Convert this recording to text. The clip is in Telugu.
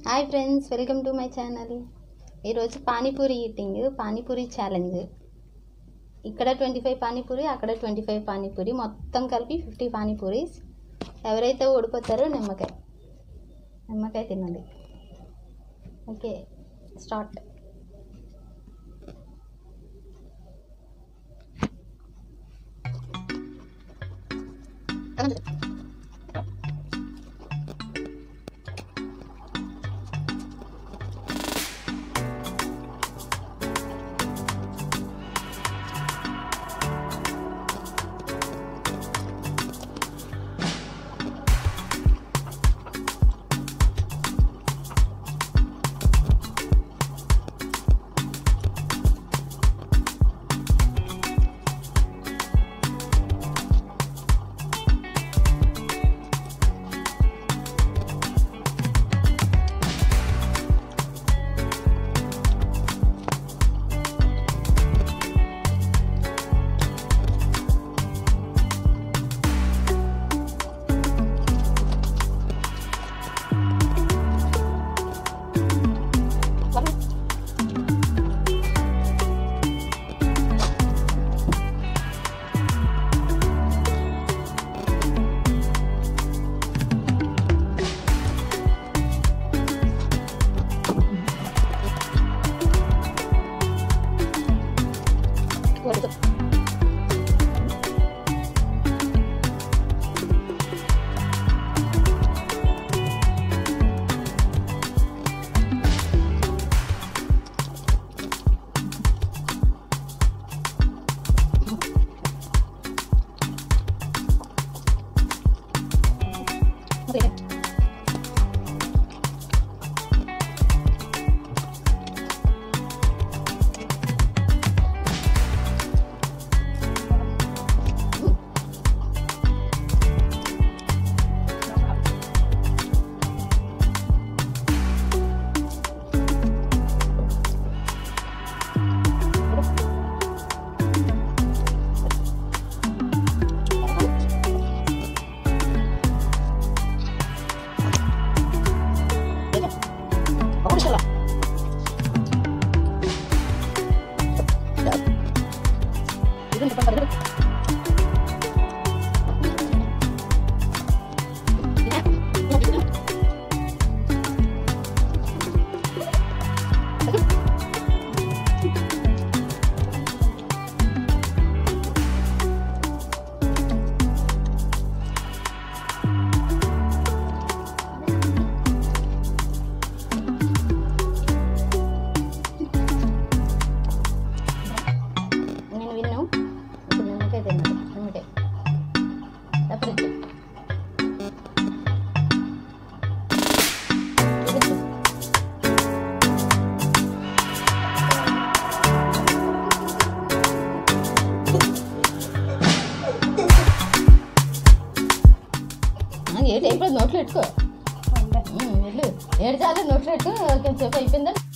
hi friends welcome to my channel ఈరోజు పానీపూరి ఈటింగ్ పానీపూరి ఛాలెంజ్ ఇక్కడ ట్వంటీ ఫైవ్ పానీపూరి అక్కడ ట్వంటీ ఫైవ్ పానీపూరి మొత్తం కలిపి ఫిఫ్టీ పానీపూరీస్ ఎవరైతే ఓడిపోతారో నిమ్మకాయ నిమ్మకాయ తినండి ఓకే స్టార్ట్ నేను విన్ను ఇప్పుడు నిమ్మకాయ తిన్నాను నిమ్మకాయ తప్పదు ఏడు అయిపోయింది నోట్లో పెట్టుకో ఉమ్, వెళ్ళు ఏడు చాలు నోట్లో పెట్టు కొంచెం సేపు అయిపోయిందా